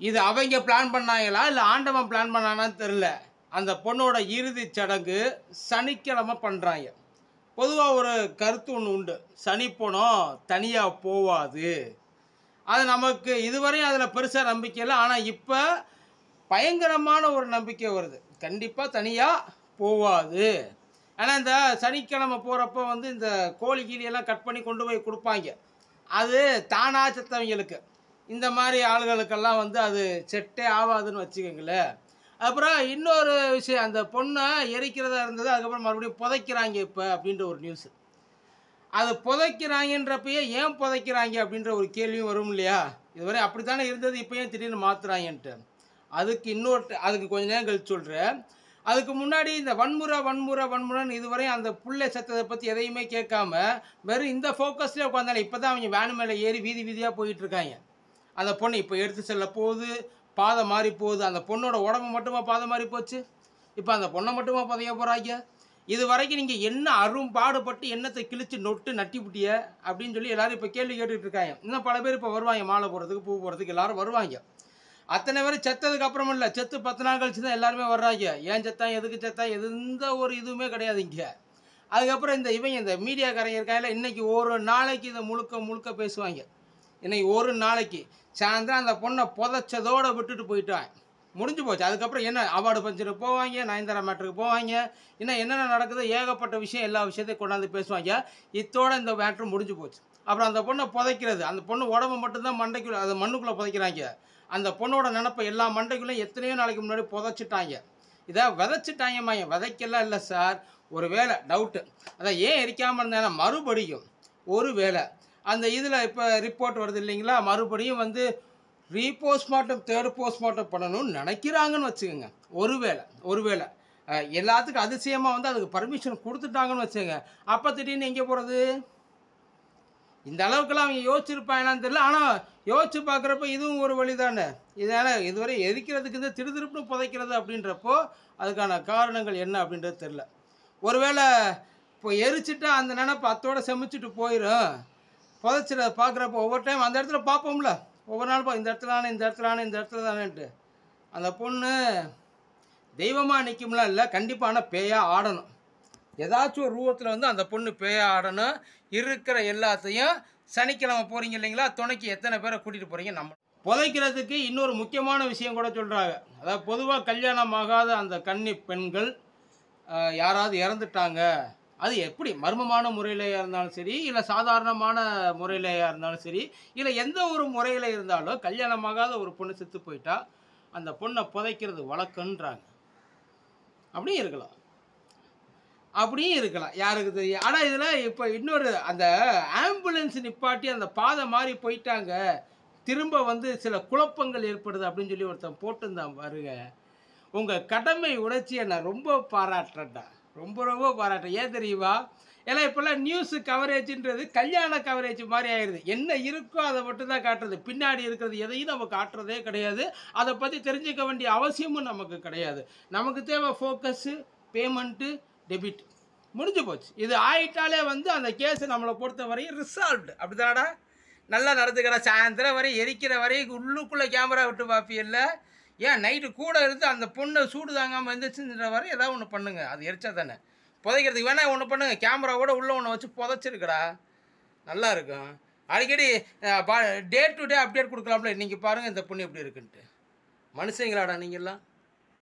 இது அவங்க பிளான் பண்ணாங்களா இல்லை ஆண்டவன் பிளான் பண்ணானான்னு தெரில அந்த பொண்ணோட இறுதிச் சடங்கு சனிக்கிழமை பண்ணுறாங்க பொதுவாக ஒரு கருத்து ஒன்று உண்டு சனி பணம் தனியாக போவாது அது நமக்கு இதுவரையும் அதில் பெருசாக நம்பிக்கை இல்லை ஆனால் இப்போ பயங்கரமான ஒரு நம்பிக்கை வருது கண்டிப்பாக தனியாக போவாது ஆனால் இந்த சனிக்கிழமை போகிறப்ப வந்து இந்த கோழி கீழியெல்லாம் கட் பண்ணி கொண்டு போய் கொடுப்பாங்க அது தானா செத்தவங்களுக்கு இந்த மாதிரி ஆளுகளுக்கெல்லாம் வந்து அது செட்டே ஆகாதுன்னு வச்சுக்கோங்களேன் அப்புறம் இன்னொரு விஷயம் அந்த பொண்ணை எரிக்கிறதா இருந்தது அதுக்கப்புறம் மறுபடியும் புதைக்கிறாங்க இப்போ அப்படின்ற ஒரு நியூஸ் அது புதைக்கிறாங்கன்றப்பயே ஏன் புதைக்கிறாங்க அப்படின்ற ஒரு கேள்வியும் வரும் இல்லையா இதுவரை அப்படி தானே இருந்தது இப்போ ஏன் திடீர்னு மாற்றுறாங்கன்ட்டு அதுக்கு இன்னொரு அதுக்கு கொஞ்ச நேரம் கழிச்சு சொல்கிறேன் அதுக்கு முன்னாடி இந்த வன்முறை வன்முறை வன்முறைன்னு இதுவரை அந்த புள்ளை செத்ததை பற்றி எதையுமே கேட்காம வெறும் இந்த ஃபோக்கஸ்லேயே உட்காந்தாலே இப்போ தான் அவங்க வேனு மேலே ஏறி வீதி வீதியாக போயிட்டு இருக்காங்க அந்த பொண்ணு இப்போ எடுத்து செல்ல போகுது பாதை மாறி போகுது அந்த பொண்ணோட உடம்பு மட்டுமா பாதை மாறி போச்சு இப்போ அந்த பொண்ணை மட்டுமா புதைய போகிறாங்க இது வரைக்கும் நீங்கள் என்ன அரும் பாடுபட்டு எண்ணத்தை கிழிச்சு நொட்டு நட்டி புட்டிய அப்படின்னு சொல்லி எல்லாரும் இப்போ கேள்வி கேட்டுட்டு இருக்காங்க இன்னும் பல பேர் இப்போ வருவாங்க மாலை போடுறதுக்கு பூ போடுறதுக்கு எல்லாரும் வருவாங்க அத்தனை பேர் செத்ததுக்கு அப்புறம் இல்லை செத்து பத்து நாள் கழிச்சு தான் எல்லாருமே வர்றாங்க ஏன் செத்தான் எதுக்கு செத்தான் எந்த ஒரு இதுவுமே கிடையாது இங்கே அதுக்கப்புறம் இந்த இவங்க இந்த மீடியாக்காரங்க இருக்காங்கல்ல இன்னைக்கு ஒரு நாளைக்கு இதை முழுக்க முழுக்க பேசுவாங்க இன்னைக்கு ஒரு நாளைக்கு சாயந்தரம் அந்த பொண்ணை புதைச்சதோட விட்டுட்டு போயிட்டான் முடிஞ்சு போச்சு அதுக்கப்புறம் என்ன அவார்டு ஃபங்க்ஷனுக்கு போவாங்க நயன்தாரா மேட்டருக்கு போவாங்க இன்னும் என்னென்ன நடக்குதோ ஏகப்பட்ட விஷயம் எல்லா விஷயத்தையும் கொண்டாந்து பேசுவாங்க இத்தோட இந்த மேட்ரு முடிஞ்சு போச்சு அப்புறம் அந்த பொண்ணை புதைக்கிறது அந்த பொண்ணு உடம்பு மட்டும்தான் மண்டைக்குள்ள அது மண்ணுக்குள்ளே புதைக்கிறாங்க அந்த பொண்ணோட நினப்பை எல்லா மண்டைக்குள்ளேயும் எத்தனையோ நாளைக்கு முன்னாடி புதைச்சிட்டாங்க இதை விதைச்சிட்டாங்க மாயன் விதைக்கெல்லாம் இல்லை சார் ஒரு வேலை டவுட்டு அதான் ஏன் எரிக்காமல் இருந்தேன்னா மறுபடியும் ஒரு வேலை அந்த இதில் இப்போ ரிப்போர்ட் வருது இல்லைங்களா மறுபடியும் வந்து ரீபோஸ்ட்மார்ட்டம் தேர்ட் போஸ்ட்மார்ட்டம் பண்ணணும்னு நினைக்கிறாங்கன்னு வச்சுக்கோங்க ஒருவேளை ஒருவேளை அஹ், எல்லாத்துக்கும் அதிசயமாக வந்து அதுக்கு பர்மிஷன் கொடுத்துட்டாங்கன்னு வச்சுக்கோங்க அப்போ திடீர்னு எங்கே போகிறது இந்த அளவுக்குலாம் அவங்க யோசிச்சிருப்பாங்களான்னு தெரியல ஆனால் யோசிச்சு பார்க்குறப்ப இதுவும் ஒரு வழி தானே இதனால் இதுவரை எரிக்கிறதுக்கு இந்த திருதிருப்புன்னு புதைக்கிறது அப்படின்றப்போ அதுக்கான காரணங்கள் என்ன அப்படின்றது தெரில ஒருவேளை இப்போ எரிச்சிட்டா அந்த நினப்பு அத்தோட செமிச்சிட்டு போயிடும் புதைச்சிட பார்க்குறப்போ ஒவ்வொரு டைம் அந்த இடத்துல பார்ப்போம்ல ஒவ்வொரு நாள் பா இந்த இடத்துல தானே இந்த இடத்துல தானே இந்த இடத்துல தானேன்ட்டு அந்த பொண்ணு தெய்வமாக நிற்கும்லாம் இல்லை கண்டிப்பாக ஆனால் பேயாக ஆடணும் ஏதாச்சும் ஒரு ரூபத்தில் வந்து அந்த பொண்ணு பேயா ஆடணும் இருக்கிற எல்லாத்தையும் சனிக்கிழமை போகிறீங்க இல்லைங்களா துணைக்கு எத்தனை பேரை கூட்டிகிட்டு போகிறீங்க நம்ம புதைக்கிறதுக்கு இன்னொரு முக்கியமான விஷயம் கூட சொல்கிறாங்க அதாவது பொதுவாக கல்யாணம் ஆகாத அந்த கன்னி பெண்கள் ஆஹ், யாராவது இறந்துட்டாங்க அது எப்படி மர்மமான முறையிலையா இருந்தாலும் சரி இல்லை சாதாரணமான முறையிலையா இருந்தாலும் சரி இல்லை எந்த ஒரு முறையில் இருந்தாலும் கல்யாணமாகாத ஒரு பொண்ணு செத்து போயிட்டா அந்த பொண்ணை புதைக்கிறது வழக்கன்றாங்க அப்படியும் இருக்கலாம் அப்படியும் இருக்கலாம் யாருக்கு தெரியும் ஆனால் இதில் இப்போ இன்னொரு அந்த ஆம்புலன்ஸ் நிப்பாட்டி அந்த பாதை மாதிரி போயிட்டாங்க திரும்ப வந்து சில குழப்பங்கள் ஏற்படுது அப்படின்னு சொல்லி ஒருத்தன் போட்டிருந்தான் பாருங்க உங்கள் கடமை உணர்ச்சியை நான் ரொம்ப பாராட்டுறேன்டா ரொம்ப ரொம்ப பாராட்டுறேன் ஏன் தெரியுமா ஏன்னா இப்போல்லாம் நியூஸு கவரேஜ்ன்றது கல்யாண கவரேஜ் மாதிரி ஆயிடுது என்ன இருக்கோ அதை மட்டும் தான் காட்டுறது பின்னாடி இருக்கிறது எதையும் நம்ம காட்டுறதே கிடையாது அதை பற்றி தெரிஞ்சுக்க வேண்டிய அவசியமும் நமக்கு கிடையாது நமக்கு தேவை ஃபோக்கஸு பேமெண்ட்டு டெபிட் முடிஞ்சு போச்சு இது ஆயிட்டாலே வந்து அந்த கேஸ் நம்மளை பொறுத்த வரையும் ரிசால்வ்டு அப்படிதானடா நல்லா நடந்துக்கிற சாயந்தரம் வரை எரிக்கிற வரை உள்ளுக்குள்ளே கேமரா விட்டு பார்ப்பியல்ல ஏன் நைட்டு கூட இருந்து அந்த பொண்ணை சூடு தாங்காமல் இருந்துச்சுன்ற வரை ஏதாவது ஒன்று பண்ணுங்க அது எரிச்சா தானே புதைக்கிறதுக்கு வேணா ஒன்று பண்ணுங்க கேமராவோட உள்ளே ஒன்று வச்சு புதைச்சிருக்கடா நல்லா இருக்கும் அடிக்கடி டே டு டே அப்டேட் கொடுக்கலாம்ல நீங்கள் பாருங்கள் இந்த பொண்ணு எப்படி இருக்குன்ட்டு மனுஷங்களாடா நீங்கள்லாம்